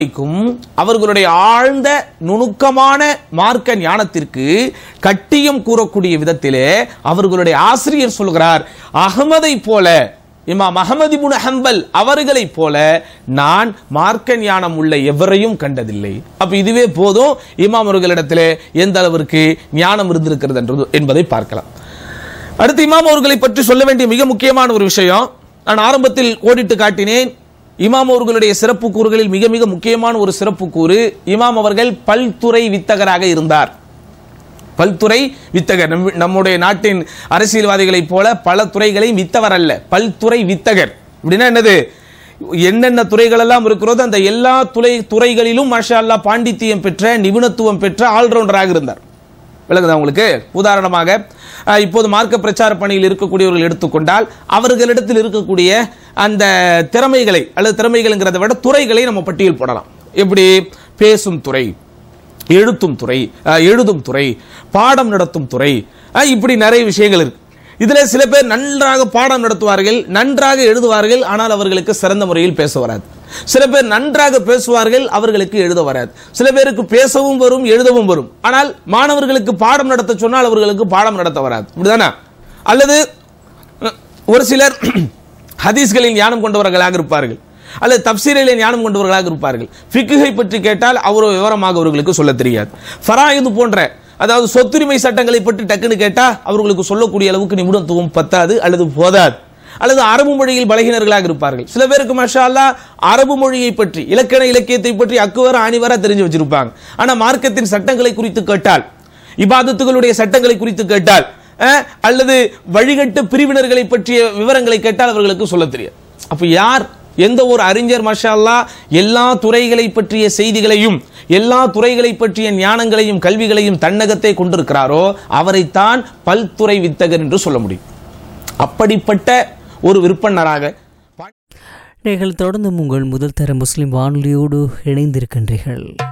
க்கும் அவர்களுடைய ஆழ்ந்த நுணுக்கமான மார்க்க ஞானத்திற்கு கட்டியம் கூறக்கூடிய விதத்திலே அவர்களுடைய ஆசிரியர் சொல்கிறார் அகமதை போல இமாம் அகமது இப்னு ஹம்பல் அவர்களைப் போல நான் மார்க்க ஞானம் உள்ள எவரையும் கண்டதில்லை அப்ப இதுவே போதும் இமாம் அவர்களிடத்திலே எந்த அளவிற்கு ஞானம் இருந்திருக்கிறது என்றது என்பதை பார்க்கலாம் அடுத்து இமாம் அவர்களை பற்றி சொல்ல வேண்டிய மிக முக்கியமான ஒரு விஷயம் நான் ஆரம்பத்தில் கோடிட்டு காட்டினேன் இமாம் அவர்களுடைய சிறப்பு கூறுகளில் மிக மிக முக்கியமான ஒரு சிறப்பு கூறு இமாம் அவர்கள் பல்துறை வித்தகராக இருந்தார் பல்துறை வித்தகர் நம்ம- நம்முடைய நாட்டின் அரசியல்வாதிகளைப் போல பல துறைகளையும் வித்தவர் அல்ல பல்துறை வித்தகர் அப்படின்னா என்னது என்னென்ன துறைகள் எல்லாம் இருக்கிறதோ அந்த எல்லா துறை துறைகளிலும் மாஷா அல்லாஹ் பாண்டித்தியம் பெற்ற நிபுணத்துவம் பெற்ற ஆல்ரவுண்டராக இருந்தார் விளங்குதா உங்களுக்கு உதாரணமாக அஹ், இப்போது மார்க்க பிரச்சார பணியில் இருக்கக்கூடியவர்கள் எடுத்துக்கொண்டால் அவர்களிடத்தில் இருக்கக்கூடிய அந்த திறமைகளை அல்லது திறமைகள்ங்கிறத விட துறைகளை நம்ம பட்டியல் போடலாம் எப்படி பேசும் துறை எழுத்தும் துறை அஹ், எழுதும் துறை பாடம் நடத்தும் துறை அஹ், இப்படி நிறைய விஷயங்கள் இருக்கு இதுல சில பேர் நன்றாக பாடம் நடத்துவார்கள் நன்றாக எழுதுவார்கள் ஆனால் அவர்களுக்கு சிறந்த முறையில் பேச வராது சில பேர் நன்றாக பேசுவார்கள் அவர்களுக்கு எழுத வராது சில பேருக்கு பேசவும் வரும் எழுதவும் வரும் ஆனால் மாணவர்களுக்கு பாடம் நடத்த சொன்னால் அவர்களுக்கு பாடம் நடத்த வராது இப்படிதானே அல்லது அஹ், ஒரு சிலர் ஹதீஸ்களில் ஞானம் கொண்டவர்களாக இருப்பார்கள் அல்லது தப்சீரிலே ஞானம் கொண்டவர்களாக இருப்பார்கள் ஃபிக்குகை பற்றி கேட்டால் அவர் விவரமாக அவர்களுக்கு சொல்ல தெரியாது ஃபராயிது போன்ற அதாவது சொத்துரிமை சட்டங்களை பற்றி டக்குன்னு கேட்டா அவர்களுக்கு சொல்லக்கூடிய அளவுக்கு நிபுணத்துவம் பத்தாது அல்லது போதாது அல்லது அரபு மொழியில் பலகினர்களாக இருப்பார்கள் சில பேருக்கு மஷா அல்லாஹ் அரபு மொழியை பற்றி இலக்கண இலக்கியத்தை பற்றி அக்குவர ஆணிவர தெரிஞ்சு வச்சிருப்பாங்க ஆனா மார்க்கத்தின் சட்டங்களை குறித்து கேட்டால் இபாதத்துகளுடைய சட்டங்களை குறித்து கேட்டால் அஹ், அல்லது வழிகட்டு பிரிவினர்களை பற்றிய விவரங்களை கேட்டால் அவர்களுக்கு சொல்ல தெரியாது அப்ப யார் எந்த ஒரு அறிஞர் மஷா அல்லாஹ் எல்லா துறைகளை பற்றிய செய்திகளையும் எல்லா துறைகளை பற்றிய ஞானங்களையும் கல்விகளையும் தன்னகத்தை கொண்டிருக்கிறாரோ அவரைத்தான் பல்துறை வித்தகர் என்று சொல்ல முடியும் அப்படிப்பட்ட ஒரு விற்பனராக நீங்கள் தொடர்ந்து உங்கள் முதல் தர முஸ்லிம் வானொலியோடு இணைந்திருக்கின்றீர்கள்